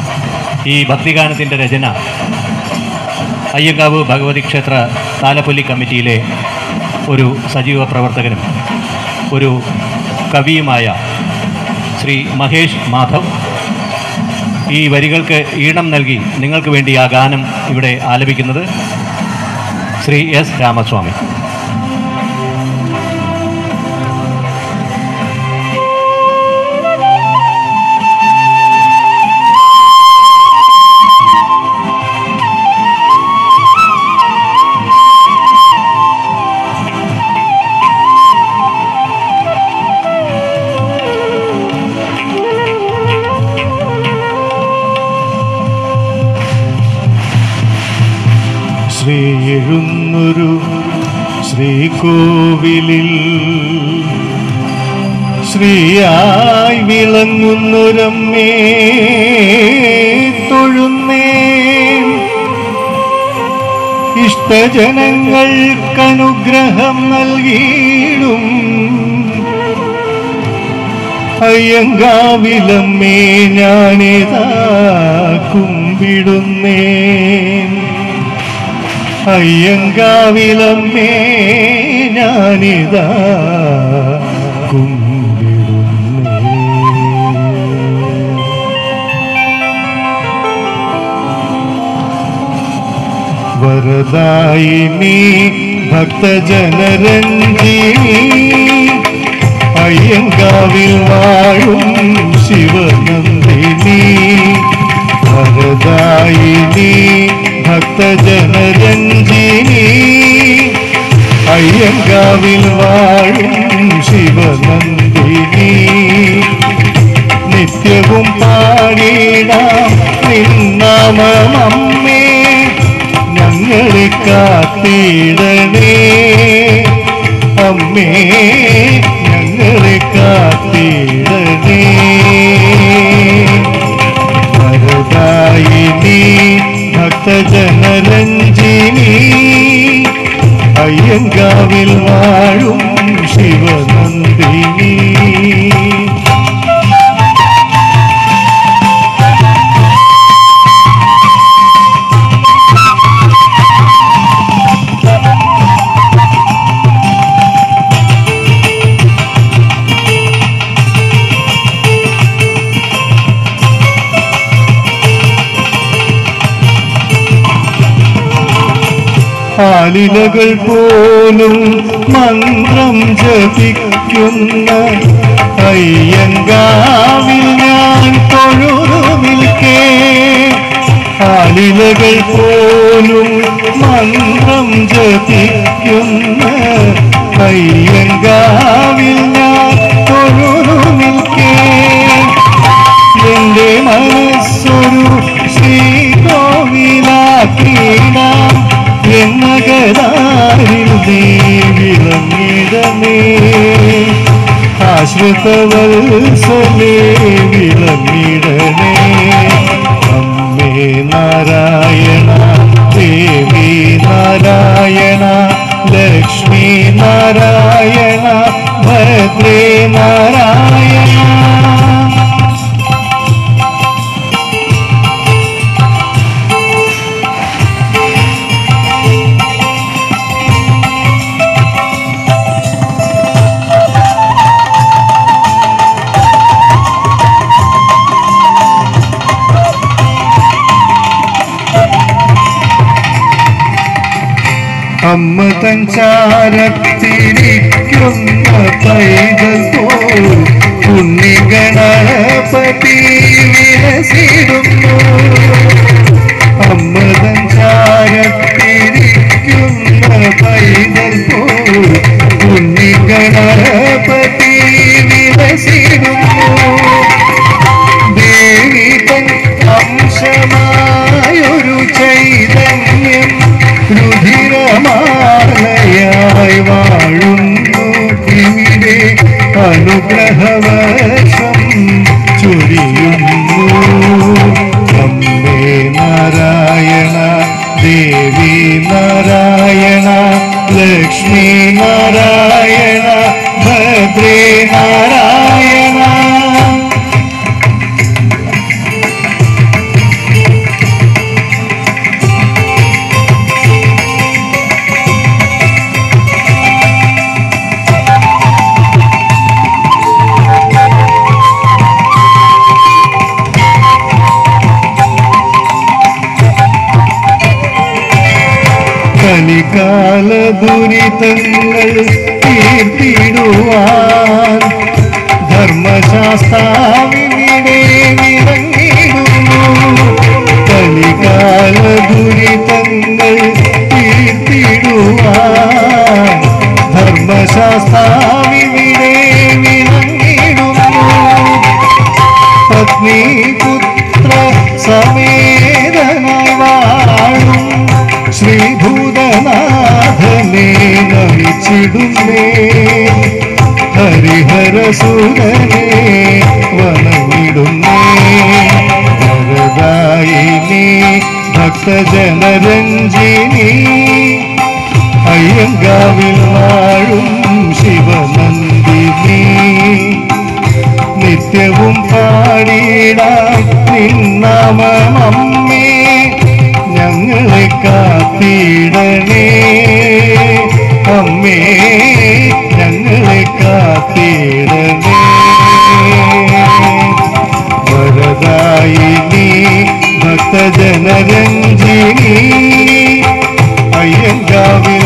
ഈ ഭക്തിഗാനത്തിൻ്റെ രചന അയ്യങ്കാവ് ഭഗവതി ക്ഷേത്ര താലപ്പൊലി കമ്മിറ്റിയിലെ ഒരു സജീവ പ്രവർത്തകനും ഒരു കവിയുമായ ശ്രീ മഹേഷ് മാധവ് ഈ വരികൾക്ക് ഈണം നൽകി നിങ്ങൾക്ക് വേണ്ടി ആ ഗാനം ഇവിടെ ആലപിക്കുന്നത് ശ്രീ എസ് രാമസ്വാമി ശ്രീ എഴുന്നൊരു ശ്രീകോവിലിൽ ശ്രീയായി വിളങ്ങുന്നൊരമ്മേ തൊഴുന്നേ ഇഷ്ടജനങ്ങൾക്കനുഗ്രഹം നൽകിയിടും അയ്യങ്കാവിലമ്മേ ഞാനിതാ കുമ്പിടുന്നേ അയ്യങ്കാവിലമ്മേ ഞാനിതാ കുമ്പിടുന്നേ വരദായിനി ഭക്തജനരഞ്ജിനി അയ്യങ്കാവിൽ വാഴും ശിവനന്ദിനി വരദായിനി ഭക്തജനരഞ്ജിനി അയ്യങ്കാവിൽ വാഴും ശിവനന്ദിനി നിത്യവും പാടിടാം നിന്നാമമ്മേ ഞങ്ങളെ കാത്തിടണേ അമ്മേ ഞങ്ങളെ കാത്തിടണേ വരദായിനി ഭക്തജനരഞ്ജിനി അയ്യങ്കാവിൽ വാഴും ശിവനന്ദിനി ആലിലകൾ പോലും മന്ത്രം ജപിക്കുന്ന അയ്യങ്കാവിൽ ഞാൻ തൊഴുതു നിൽക്കേ ആലിലകൾ പോലും മന്ത്രം ജപിക്കുന്ന അയ്യങ്കാവിൽ ഞാൻ തൊഴുതു നിൽക്കേ എന്റെ മനസ്സൊരു ശ്രീകോവിലാക്കിടാം എന്നകരാരിൽ നീ വിളങ്ങിടമേ ആശ്രിതവത്സലേ വിളങ്ങിടണേ അമ്മേ നാരായണ ദേവി നാരായണ ലക്ഷ്മി നാരായണ ഭദ്രേ നാരായണ അമ്മ തൻ ചാരത്തിരിക്കുന്ന പൈതൽ പോൽ പുണ്യഗണപതി വിലസിടുന്നു അമ്മ തൻ ചാരത്തിരിക്കുന്ന പൈതൽ പോൽ പുണ്യഗണപതി വിലസിടുന്നു ദേവി തൻ അംശമായൊരു ചൈതന്യം രുധിരമാലയായി വാഴുന്നു ഇവിടെ അനുഗ്രഹവർഷം ചൊരിയുന്നു അമ്മേ നാരായണ ദേവി നാരായണ ലക്ഷ്മി നാരായണ ഭ കലികാല ദുരിതങ്ങൾ തീർത്തിടുവാൻ ധർമ്മശാസ്താവിനിടെ നിറങ്ങിടുന്നു കലികാല ദുരിതങ്ങൾ തീർത്തിടുവാൻ ധർമ്മശാസ്താവിനിടെ നിറങ്ങിടുന്നു പത്നി പുത്ര സമേതനായി വാഴും ശ്രീഭൂതനാഥനെ നമിച്ചിടുന്നേ ഹരിഹരസുരനെ വണങ്ങിടുന്നേ വരദായിനി ഭക്തജനരഞ്ജിനി അയ്യങ്കാവിൽ വാഴും ശിവനന്ദിനി നിത്യവും പാടിടാം നിന്നാമമ്മേ ഞങ്ങളെ കാത്തിടണേ അമ്മേ ഞങ്ങളെ കാത്തിടണേ വരദായിനി ഭക്തജനരഞ്ജിനി അയ്യങ്കാവിൽ